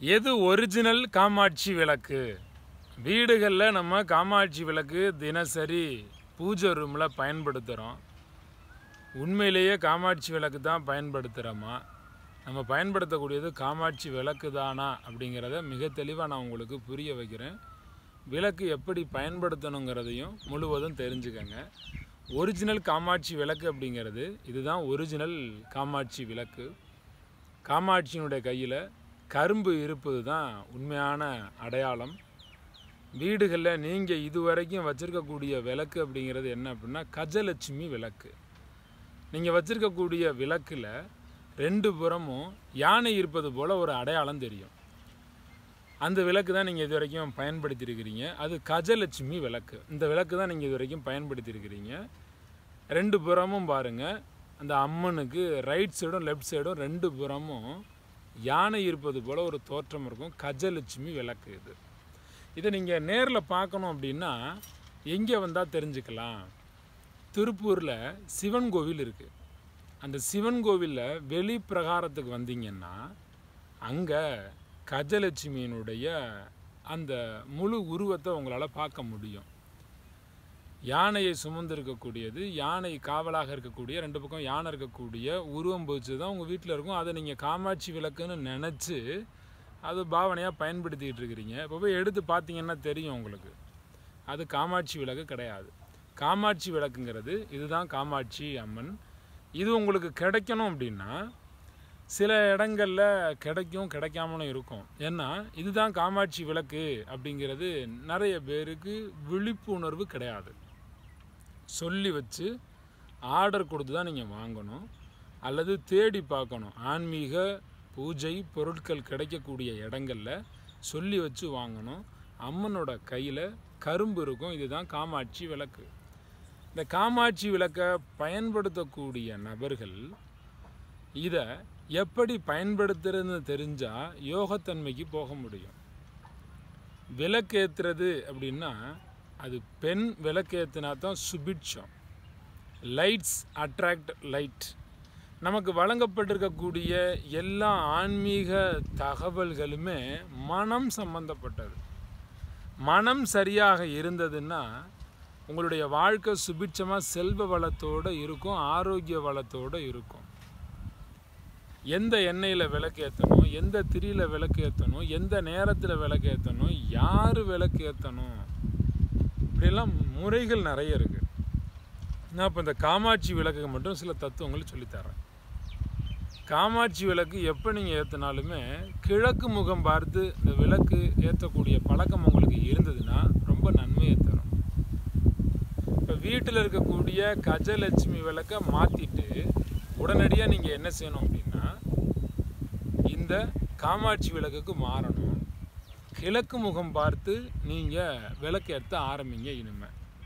எது ஒரிஜினல் காமாட்சி விளக்கு வீடுகளில் நம்ம காமாட்சி விளக்கு தினசரி பூஜை ரூமில் பயன்படுத்துகிறோம் உண்மையிலேயே காமாட்சி விளக்கு தான் பயன்படுத்துகிறோமா நம்ம பயன்படுத்தக்கூடியது காமாட்சி விளக்கு தானா அப்படிங்கிறத மிக தெளிவாக நான் உங்களுக்கு புரிய வைக்கிறேன் விளக்கு எப்படி பயன்படுத்தணுங்கிறதையும் முழுவதும் தெரிஞ்சுக்கங்க ஒரிஜினல் காமாட்சி விளக்கு அப்படிங்கிறது இதுதான் ஒரிஜினல் காமாட்சி விளக்கு காமாட்சியினுடைய கையில் கரும்பு இருப்பது தான் உண்மையான அடையாளம் வீடுகளில் நீங்கள் இதுவரைக்கும் வச்சுருக்கக்கூடிய விளக்கு அப்படிங்கிறது என்ன அப்படின்னா கஜலட்சுமி விளக்கு நீங்கள் வச்சுருக்கக்கூடிய விளக்கில் ரெண்டு புறமும் யானை இருப்பது போல் ஒரு அடையாளம் தெரியும் அந்த விளக்கு தான் நீங்கள் இது வரைக்கும் பயன்படுத்தியிருக்கிறீங்க அது கஜலட்சுமி விளக்கு இந்த விளக்கு தான் நீங்கள் இது வரைக்கும் பயன்படுத்தியிருக்கிறீங்க ரெண்டு புறமும் பாருங்கள் அந்த அம்மனுக்கு ரைட் சைடும் லெஃப்ட் சைடும் ரெண்டு புறமும் யானை இருப்பது போல் ஒரு தோற்றம் இருக்கும் கஜலட்சுமி விளக்கு இது இதை நீங்கள் நேரில் பார்க்கணும் அப்படின்னா எங்கே வந்தால் தெரிஞ்சுக்கலாம் திருப்பூரில் சிவன் கோவில் இருக்குது அந்த சிவன் கோவிலில் வெளி பிரகாரத்துக்கு வந்தீங்கன்னா அங்கே கஜலட்சுமியினுடைய அந்த முழு உருவத்தை உங்களால் பார்க்க முடியும் யானையை சுமந்து இருக்கக்கூடியது யானை காவலாக இருக்கக்கூடிய ரெண்டு பக்கம் யானை இருக்கக்கூடிய உருவம் போச்சு தான் உங்கள் வீட்டில் இருக்கும் அதை நீங்கள் காமாட்சி விளக்குன்னு நினச்சி அது பாவனையாக பயன்படுத்திக்கிட்டு இருக்கிறீங்க இப்போ போய் எடுத்து பார்த்தீங்கன்னா தெரியும் உங்களுக்கு அது காமாட்சி விளக்கு கிடையாது காமாட்சி விளக்குங்கிறது இதுதான் காமாட்சி அம்மன் இது உங்களுக்கு கிடைக்கணும் அப்படின்னா சில இடங்களில் கிடைக்கும் கிடைக்காமலும் இருக்கும் ஏன்னா இதுதான் காமாட்சி விளக்கு அப்படிங்கிறது நிறைய பேருக்கு விழிப்புணர்வு கிடையாது சொல்லி வச்சு ஆர்டர் கொடுத்து தான் நீங்கள் வாங்கணும் அல்லது தேடி பார்க்கணும் ஆன்மீக பூஜை பொருட்கள் கிடைக்கக்கூடிய இடங்களில் சொல்லி வச்சு வாங்கணும் அம்மனோட கையில் கரும்பு இருக்கும் இதுதான் காமாட்சி விளக்கு இந்த காமாட்சி விளக்கை பயன்படுத்தக்கூடிய நபர்கள் இதை எப்படி பயன்படுத்துறதுன்னு தெரிஞ்சால் யோகத்தன்மைக்கு போக முடியும் விளக்கேற்றுறது அப்படின்னா அது பெண் விளக்கேற்றினா தான் சுபிட்சம் லைட்ஸ் அட்ராக்ட் லைட் நமக்கு வழங்கப்பட்டிருக்கக்கூடிய எல்லா ஆன்மீக தகவல்களுமே மனம் சம்பந்தப்பட்டது மனம் சரியாக இருந்ததுன்னா உங்களுடைய வாழ்க்கை சுபிட்சமாக செல்வ வளத்தோடு இருக்கும் ஆரோக்கிய வளத்தோடு இருக்கும் எந்த எண்ணெயில் விளக்கேற்றணும் எந்த திரியில் விளக்கேற்றணும் எந்த நேரத்தில் விளக்கேற்றணும் யார் விளக்கேற்றணும் இப்படியெல்லாம் முறைகள் நிறைய இருக்குது நான் இப்போ இந்த காமாட்சி விளக்குக்கு மட்டும் சில தத்துவங்கள் சொல்லித்தரேன் காமாட்சி விளக்கு எப்போ நீங்கள் ஏற்றினாலுமே கிழக்கு முகம் பார்த்து இந்த விளக்கு ஏற்றக்கூடிய பழக்கம் உங்களுக்கு இருந்ததுன்னா ரொம்ப நன்மையை தரும் இப்போ வீட்டில் இருக்கக்கூடிய கஜலட்சுமி விளக்கை மாற்றிட்டு உடனடியாக நீங்கள் என்ன செய்யணும் அப்படின்னா இந்த காமாட்சி விளக்குக்கு மாறணும் கிழக்கு முகம் பார்த்து நீங்கள் விளக்கேற்ற ஆரம்பிங்க இனிமே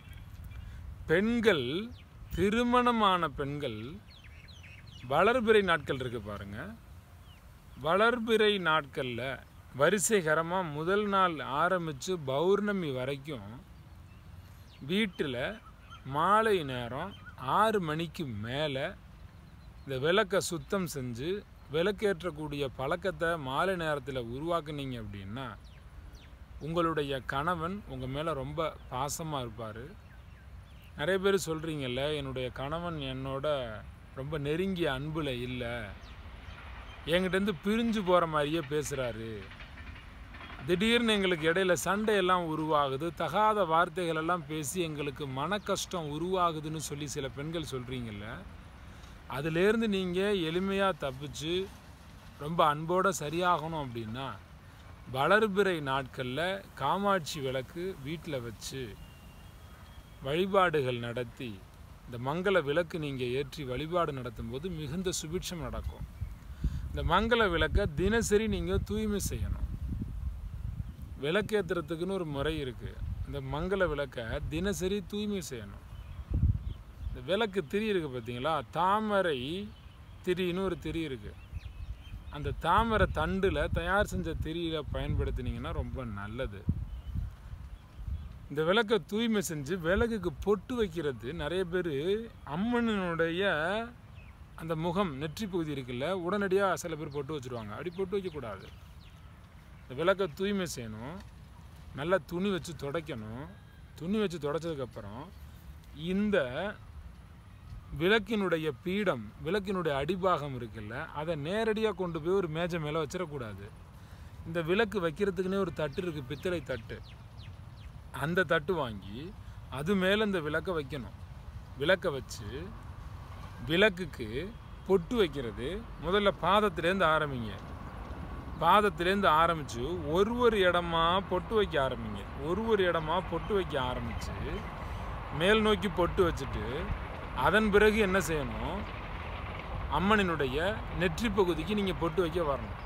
பெண்கள் திருமணமான பெண்கள் வளர்பிறை நாட்கள் இருக்கு பாருங்க வளர்பிறை நாட்களில் வரிசைகரமாக முதல் நாள் ஆரம்பித்து பௌர்ணமி வரைக்கும் வீட்டில் மாலை நேரம் ஆறு மணிக்கு மேலே இந்த விளக்கை சுத்தம் செஞ்சு விளக்கேற்றக்கூடிய பழக்கத்தை மாலை நேரத்தில் உருவாக்குனீங்க அப்படின்னா உங்களுடைய கணவன் உங்கள் மேலே ரொம்ப பாசமாக இருப்பார் நிறைய பேர் சொல்கிறீங்கல்ல என்னுடைய கணவன் என்னோட ரொம்ப நெருங்கிய அன்பில் இல்லை என்கிட்டேருந்து பிரிஞ்சு போகிற மாதிரியே பேசுகிறாரு திடீர்னு எங்களுக்கு இடையில சண்டையெல்லாம் உருவாகுது தகாத வார்த்தைகள் எல்லாம் பேசி எங்களுக்கு மன கஷ்டம் உருவாகுதுன்னு சொல்லி சில பெண்கள் சொல்கிறீங்கல்ல அதிலேருந்து நீங்கள் எளிமையாக தப்பிச்சு ரொம்ப அன்போடு சரியாகணும் அப்படின்னா வளர்பிறை நாட்களில் காமாட்சி விளக்கு வீட்டில் வச்சு வழிபாடுகள் நடத்தி இந்த மங்கள விளக்கு நீங்கள் ஏற்றி வழிபாடு நடத்தும்போது மிகுந்த சுபிட்சம் நடக்கும் இந்த மங்கள விளக்கை தினசரி நீங்கள் தூய்மை செய்யணும் விளக்கேற்றுறதுக்குன்னு ஒரு முறை இருக்குது இந்த மங்கள விளக்கை தினசரி தூய்மை செய்யணும் இந்த விளக்கு திரி இருக்குது பார்த்தீங்களா தாமரை திரின்னு ஒரு திரி இருக்குது அந்த தாமரை தண்டில் தயார் செஞ்ச திரியில பயன்படுத்தினீங்கன்னா ரொம்ப நல்லது இந்த விளக்கை தூய்மை செஞ்சு விளக்குக்கு பொட்டு வைக்கிறது நிறைய பேர் அம்மனுடைய அந்த முகம் நெற்றி பகுதி இருக்குல்ல உடனடியாக சில பேர் பொட்டு வச்சுருவாங்க அப்படி பொட்டு வைக்கக்கூடாது இந்த விளக்கை தூய்மை செய்யணும் நல்லா துணி வச்சு துடைக்கணும் துணி வச்சு துடைச்சதுக்கப்புறம் இந்த விளக்கினுடைய பீடம் விளக்கினுடைய அடிபாகம் இருக்குல்ல அதை நேரடியாக கொண்டு போய் ஒரு மேஜை மேலே வச்சிடக்கூடாது இந்த விளக்கு வைக்கிறதுக்குன்னே ஒரு தட்டு இருக்குது பித்தளை தட்டு அந்த தட்டு வாங்கி அது மேலே இந்த விளக்கை வைக்கணும் விளக்கை வச்சு விளக்குக்கு பொட்டு வைக்கிறது முதல்ல பாதத்திலேருந்து ஆரம்பிங்க பாதத்திலேருந்து ஆரம்பித்து ஒரு ஒரு இடமா பொட்டு வைக்க ஆரம்பிங்க ஒரு ஒரு இடமா பொட்டு வைக்க ஆரம்பித்து மேல் நோக்கி பொட்டு வச்சுட்டு அதன் பிறகு என்ன செய்யணும் அம்மனினுடைய நெற்றி பகுதிக்கு நீங்கள் பொட்டு வைக்க வரணும்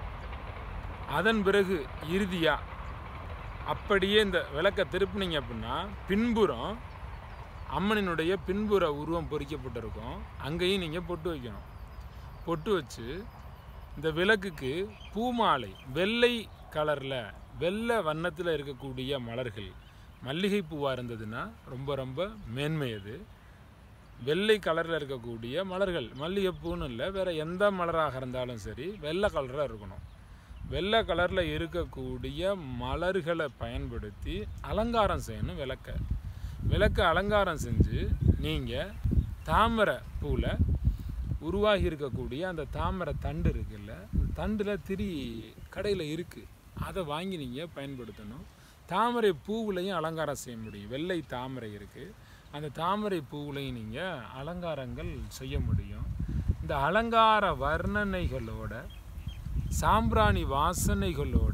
அதன் பிறகு இறுதியாக அப்படியே இந்த விளக்கை திருப்பினீங்க அப்படின்னா பின்புறம் அம்மனினுடைய பின்புற உருவம் பொறிக்கப்பட்டிருக்கும் அங்கேயும் நீங்கள் பொட்டு வைக்கணும் பொட்டு வச்சு இந்த விளக்குக்கு பூமாலை வெள்ளை கலரில் வெள்ளை வண்ணத்தில் இருக்கக்கூடிய மலர்கள் மல்லிகை பூவாக இருந்ததுன்னா ரொம்ப ரொம்ப மேன்மை அது வெள்ளை கலரில் இருக்கக்கூடிய மலர்கள் மல்லிகைப்பூன்னு இல்லை வேறு எந்த மலராக இருந்தாலும் சரி வெள்ளை கலராக இருக்கணும் வெள்ளை கலரில் இருக்கக்கூடிய மலர்களை பயன்படுத்தி அலங்காரம் செய்யணும் விளக்க விளக்க அலங்காரம் செஞ்சு நீங்கள் தாமரை பூவில் உருவாகி இருக்கக்கூடிய அந்த தாமரை தண்டு இருக்குல்ல அந்த தண்டில் திரி கடையில் இருக்குது அதை வாங்கி நீங்கள் பயன்படுத்தணும் தாமரை பூவுலையும் அலங்காரம் செய்ய முடியும் வெள்ளை தாமரை இருக்குது அந்த தாமரை பூவுலையும் நீங்கள் அலங்காரங்கள் செய்ய முடியும் இந்த அலங்கார வர்ணனைகளோட சாம்பிராணி வாசனைகளோட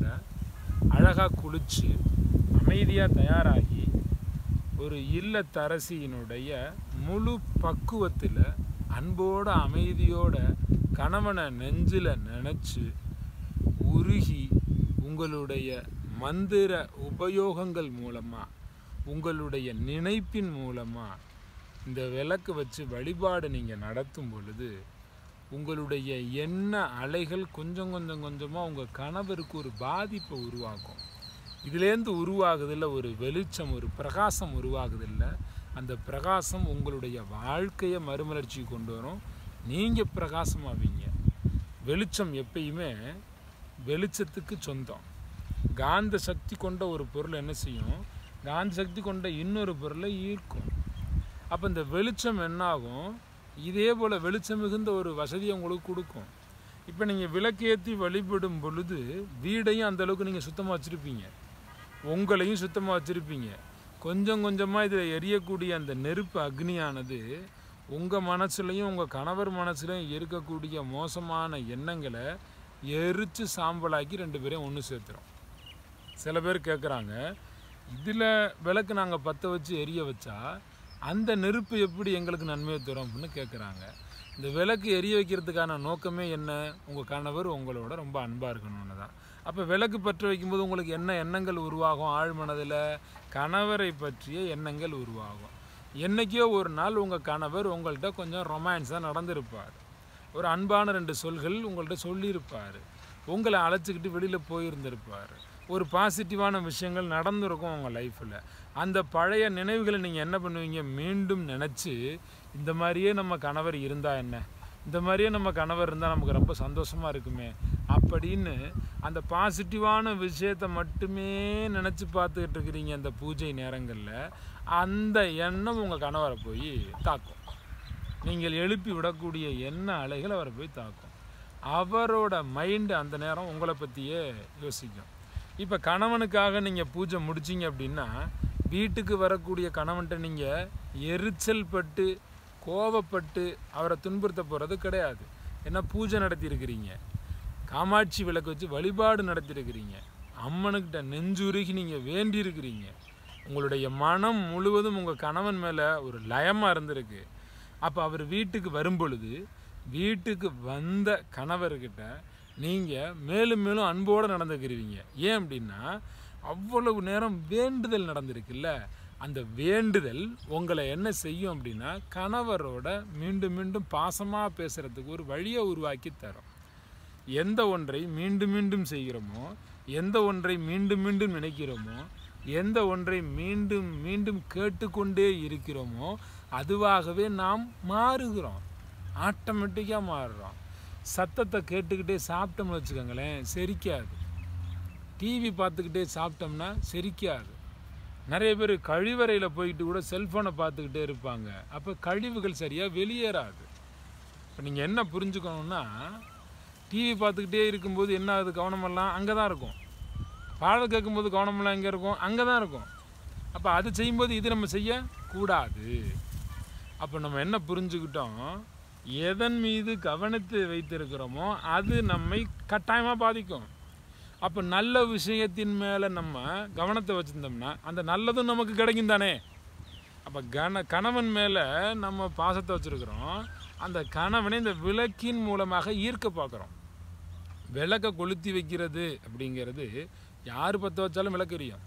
அழகாக குளிச்சு அமைதியாக தயாராகி ஒரு இல்லத்தரசியினுடைய முழு பக்குவத்தில் அன்போட அமைதியோட கணவனை நெஞ்சில் நினச்சி உருகி உங்களுடைய மந்திர உபயோகங்கள் மூலமாக உங்களுடைய நினைப்பின் மூலமாக இந்த விளக்கு வச்சு வழிபாடு நீங்கள் நடத்தும் பொழுது உங்களுடைய எண்ண அலைகள் கொஞ்சம் கொஞ்சம் கொஞ்சமாக உங்கள் கணவருக்கு ஒரு பாதிப்பை உருவாக்கும் இதுலேருந்து உருவாகுதில்ல ஒரு வெளிச்சம் ஒரு பிரகாசம் உருவாகுதில்ல அந்த பிரகாசம் உங்களுடைய வாழ்க்கையை மறுமலர்ச்சிக்கு கொண்டு வரும் நீங்கள் பிரகாசமாவீங்க வெளிச்சம் எப்பயுமே வெளிச்சத்துக்கு சொந்தம் காந்த சக்தி கொண்ட ஒரு பொருள் என்ன செய்யும் காந்த சக்தி கொண்ட இன்னொரு பொருளை ஈர்க்கும் அப்போ இந்த வெளிச்சம் என்னாகும் இதே போல் வெளிச்சம் மிகுந்த ஒரு வசதியை உங்களுக்கு கொடுக்கும் இப்போ நீங்கள் விளக்கேற்றி வழிபடும் பொழுது வீடையும் அந்த அளவுக்கு நீங்கள் சுத்தமாக வச்சுருப்பீங்க உங்களையும் சுத்தமாக வச்சுருப்பீங்க கொஞ்சம் கொஞ்சமாக இதில் எரியக்கூடிய அந்த நெருப்பு அக்னியானது உங்கள் மனசுலையும் உங்கள் கணவர் மனசுலையும் இருக்கக்கூடிய மோசமான எண்ணங்களை எரித்து சாம்பலாக்கி ரெண்டு பேரையும் ஒன்று சேர்த்துரும் சில பேர் கேட்குறாங்க இதில் விளக்கு நாங்கள் பற்ற வச்சு எரிய வச்சா அந்த நெருப்பு எப்படி எங்களுக்கு நன்மையை தரும் அப்படின்னு கேட்குறாங்க இந்த விளக்கு எரிய வைக்கிறதுக்கான நோக்கமே என்ன உங்கள் கணவர் உங்களோட ரொம்ப அன்பாக இருக்கணும்னு தான் அப்போ விளக்கு பற்ற வைக்கும்போது உங்களுக்கு என்ன எண்ணங்கள் உருவாகும் ஆழ்மனதில் கணவரை பற்றிய எண்ணங்கள் உருவாகும் என்னைக்கோ ஒரு நாள் உங்கள் கணவர் உங்கள்கிட்ட கொஞ்சம் ரொமான்ஸாக நடந்திருப்பார் ஒரு அன்பான ரெண்டு சொல்கள் உங்கள்கிட்ட சொல்லியிருப்பார் உங்களை அழைச்சிக்கிட்டு வெளியில் போயிருந்திருப்பார் ஒரு பாசிட்டிவான விஷயங்கள் நடந்திருக்கும் உங்கள் லைஃப்பில் அந்த பழைய நினைவுகளை நீங்கள் என்ன பண்ணுவீங்க மீண்டும் நினச்சி இந்த மாதிரியே நம்ம கணவர் இருந்தால் என்ன இந்த மாதிரியே நம்ம கணவர் இருந்தால் நமக்கு ரொம்ப சந்தோஷமாக இருக்குமே அப்படின்னு அந்த பாசிட்டிவான விஷயத்தை மட்டுமே நினச்சி பார்த்துக்கிட்டு இருக்கிறீங்க அந்த பூஜை நேரங்களில் அந்த எண்ணம் உங்கள் கணவரை போய் தாக்கும் நீங்கள் எழுப்பி விடக்கூடிய எண்ண அலைகள் அவரை போய் தாக்கும் அவரோட மைண்டு அந்த நேரம் உங்களை பற்றியே யோசிக்கும் இப்போ கணவனுக்காக நீங்கள் பூஜை முடிச்சிங்க அப்படின்னா வீட்டுக்கு வரக்கூடிய கணவன்கிட்ட நீங்கள் எரிச்சல் பட்டு கோவப்பட்டு அவரை துன்புறுத்த போகிறது கிடையாது ஏன்னா பூஜை நடத்தியிருக்கிறீங்க காமாட்சி விளக்கு வச்சு வழிபாடு நடத்தியிருக்கிறீங்க அம்மனுக்கிட்ட நெஞ்சுருகி நீங்கள் வேண்டியிருக்கிறீங்க உங்களுடைய மனம் முழுவதும் உங்கள் கணவன் மேலே ஒரு லயமாக இருந்திருக்கு அப்போ அவர் வீட்டுக்கு வரும் பொழுது வீட்டுக்கு வந்த கணவர்கிட்ட நீங்கள் மேலும் மேலும் அன்போடு நடந்துக்கிறீங்க ஏன் அப்படின்னா அவ்வளவு நேரம் வேண்டுதல் நடந்திருக்குல்ல அந்த வேண்டுதல் உங்களை என்ன செய்யும் அப்படின்னா கணவரோட மீண்டும் மீண்டும் பாசமாக பேசுகிறதுக்கு ஒரு வழியை உருவாக்கி தரும் எந்த ஒன்றை மீண்டும் மீண்டும் செய்கிறோமோ எந்த ஒன்றை மீண்டும் மீண்டும் நினைக்கிறோமோ எந்த ஒன்றை மீண்டும் மீண்டும் கேட்டுக்கொண்டே இருக்கிறோமோ அதுவாகவே நாம் மாறுகிறோம் ஆட்டோமேட்டிக்காக மாறுறோம் சத்தத்தை கேட்டுக்கிட்டே சாப்பிட்டோம்னு வச்சுக்கோங்களேன் செரிக்காது டிவி பார்த்துக்கிட்டே சாப்பிட்டோம்னா செரிக்காது நிறைய பேர் கழிவறையில் போயிட்டு கூட செல்ஃபோனை பார்த்துக்கிட்டே இருப்பாங்க அப்போ கழிவுகள் சரியாக வெளியேறாது இப்போ நீங்கள் என்ன புரிஞ்சுக்கணுன்னா டிவி பார்த்துக்கிட்டே இருக்கும்போது என்ன ஆகுது கவனமெல்லாம் அங்கே தான் இருக்கும் பாடல் கேட்கும்போது கவனமெல்லாம் எங்கே இருக்கும் அங்கே தான் இருக்கும் அப்போ அது செய்யும்போது இது நம்ம செய்யக்கூடாது அப்போ நம்ம என்ன புரிஞ்சுக்கிட்டோம் எதன் மீது கவனத்தை வைத்திருக்கிறோமோ அது நம்மை கட்டாயமாக பாதிக்கும் அப்போ நல்ல விஷயத்தின் மேலே நம்ம கவனத்தை வச்சுருந்தோம்னா அந்த நல்லதும் நமக்கு கிடைக்கும் தானே அப்போ கன கணவன் மேலே நம்ம பாசத்தை வச்சுருக்கிறோம் அந்த கணவனை இந்த விளக்கின் மூலமாக ஈர்க்க பார்க்குறோம் விளக்கை கொளுத்தி வைக்கிறது அப்படிங்கிறது யார் பற்ற வச்சாலும் விளக்கு எரியும்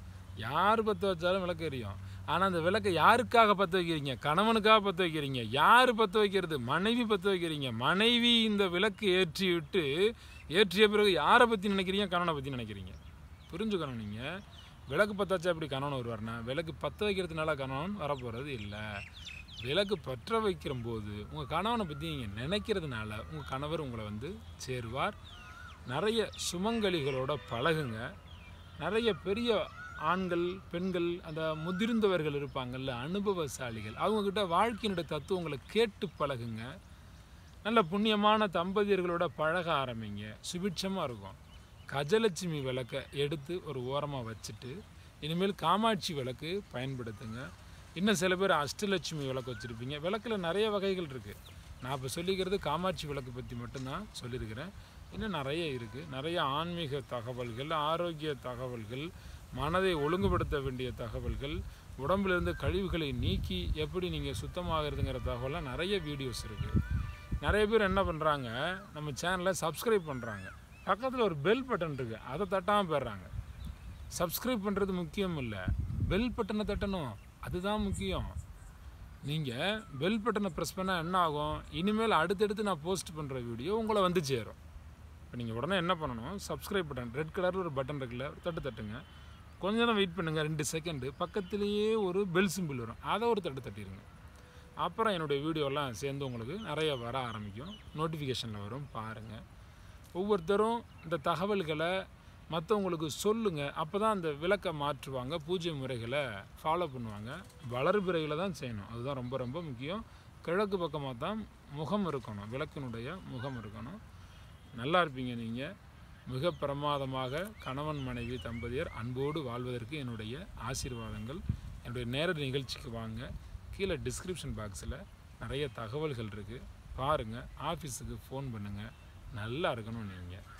யார் பற்ற வச்சாலும் விளக்கு எரியும் ஆனால் அந்த விளக்கை யாருக்காக பற்ற வைக்கிறீங்க கணவனுக்காக பற்ற வைக்கிறீங்க யார் பற்ற வைக்கிறது மனைவி பற்ற வைக்கிறீங்க மனைவி இந்த விளக்கு ஏற்றி விட்டு ஏற்றிய பிறகு யாரை பற்றி நினைக்கிறீங்க கணவனை பற்றி நினைக்கிறீங்க புரிஞ்சுக்கணும் நீங்கள் விளக்கு பற்ற வச்சா எப்படி கணவன் வருவார்னா விளக்கு பற்ற வைக்கிறதுனால கணவன் வரப்போகிறது இல்லை விளக்கு பற்ற வைக்கிற போது உங்கள் கணவனை பற்றி நீங்கள் நினைக்கிறதுனால உங்கள் கணவர் உங்களை வந்து சேருவார் நிறைய சுமங்கலிகளோட பழகுங்க நிறைய பெரிய ஆண்கள் பெண்கள் அந்த முதிர்ந்தவர்கள் இருப்பாங்கல்ல அனுபவசாலிகள் அவங்கக்கிட்ட வாழ்க்கையினுடைய தத்துவங்களை கேட்டு பழகுங்க நல்ல புண்ணியமான தம்பதியர்களோட பழக ஆரம்பிங்க சுபிட்சமாக இருக்கும் கஜலட்சுமி விளக்கை எடுத்து ஒரு ஓரமாக வச்சுட்டு இனிமேல் காமாட்சி விளக்கு பயன்படுத்துங்க இன்னும் சில பேர் அஷ்டலட்சுமி விளக்கு வச்சுருப்பீங்க விளக்கில் நிறைய வகைகள் இருக்குது நான் இப்போ சொல்லிக்கிறது காமாட்சி விளக்கு பற்றி மட்டும்தான் சொல்லியிருக்கிறேன் இன்னும் நிறைய இருக்குது நிறைய ஆன்மீக தகவல்கள் ஆரோக்கிய தகவல்கள் மனதை ஒழுங்குபடுத்த வேண்டிய தகவல்கள் உடம்பிலிருந்து கழிவுகளை நீக்கி எப்படி நீங்கள் சுத்தமாகிறதுங்கிற தகவலாம் நிறைய வீடியோஸ் இருக்குது நிறைய பேர் என்ன பண்ணுறாங்க நம்ம சேனலை சப்ஸ்கிரைப் பண்ணுறாங்க பக்கத்தில் ஒரு பெல் பட்டன் இருக்குது அதை தட்டாமல் போயிடுறாங்க சப்ஸ்கிரைப் பண்ணுறது முக்கியம் இல்லை பெல் பட்டனை தட்டணும் அதுதான் முக்கியம் நீங்கள் பெல் பட்டனை ப்ரெஸ் பண்ணால் என்ன ஆகும் இனிமேல் அடுத்தடுத்து நான் போஸ்ட் பண்ணுற வீடியோ உங்களை வந்து சேரும் இப்போ நீங்கள் உடனே என்ன பண்ணணும் சப்ஸ்கிரைப் பட்டன் ரெட் கலரில் ஒரு பட்டன் இருக்குல்ல ஒரு தட்டு தட்டுங்க கொஞ்ச நேரம் வெயிட் பண்ணுங்கள் ரெண்டு செகண்டு பக்கத்துலேயே ஒரு பெல் சிம்பிள் வரும் அதை ஒரு தட்டு தட்டிடுங்க அப்புறம் என்னுடைய வீடியோலாம் சேர்ந்து உங்களுக்கு நிறைய வர ஆரம்பிக்கும் நோட்டிஃபிகேஷனில் வரும் பாருங்கள் ஒவ்வொருத்தரும் இந்த தகவல்களை மற்றவங்களுக்கு சொல்லுங்கள் அப்போ தான் அந்த விளக்கை மாற்றுவாங்க பூஜை முறைகளை ஃபாலோ பண்ணுவாங்க வளர்பிறையில் தான் செய்யணும் அதுதான் ரொம்ப ரொம்ப முக்கியம் கிழக்கு பக்கமாக தான் முகம் இருக்கணும் விளக்கினுடைய முகம் இருக்கணும் நல்லா இருப்பீங்க நீங்கள் மிக பிரமாதமாக கணவன் மனைவி தம்பதியர் அன்போடு வாழ்வதற்கு என்னுடைய ஆசீர்வாதங்கள் என்னுடைய நேரடி நிகழ்ச்சிக்கு வாங்க கீழே டிஸ்கிரிப்ஷன் பாக்ஸில் நிறைய தகவல்கள் இருக்குது பாருங்கள் ஆஃபீஸுக்கு ஃபோன் பண்ணுங்கள் நல்லா இருக்கணும் நீங்கள்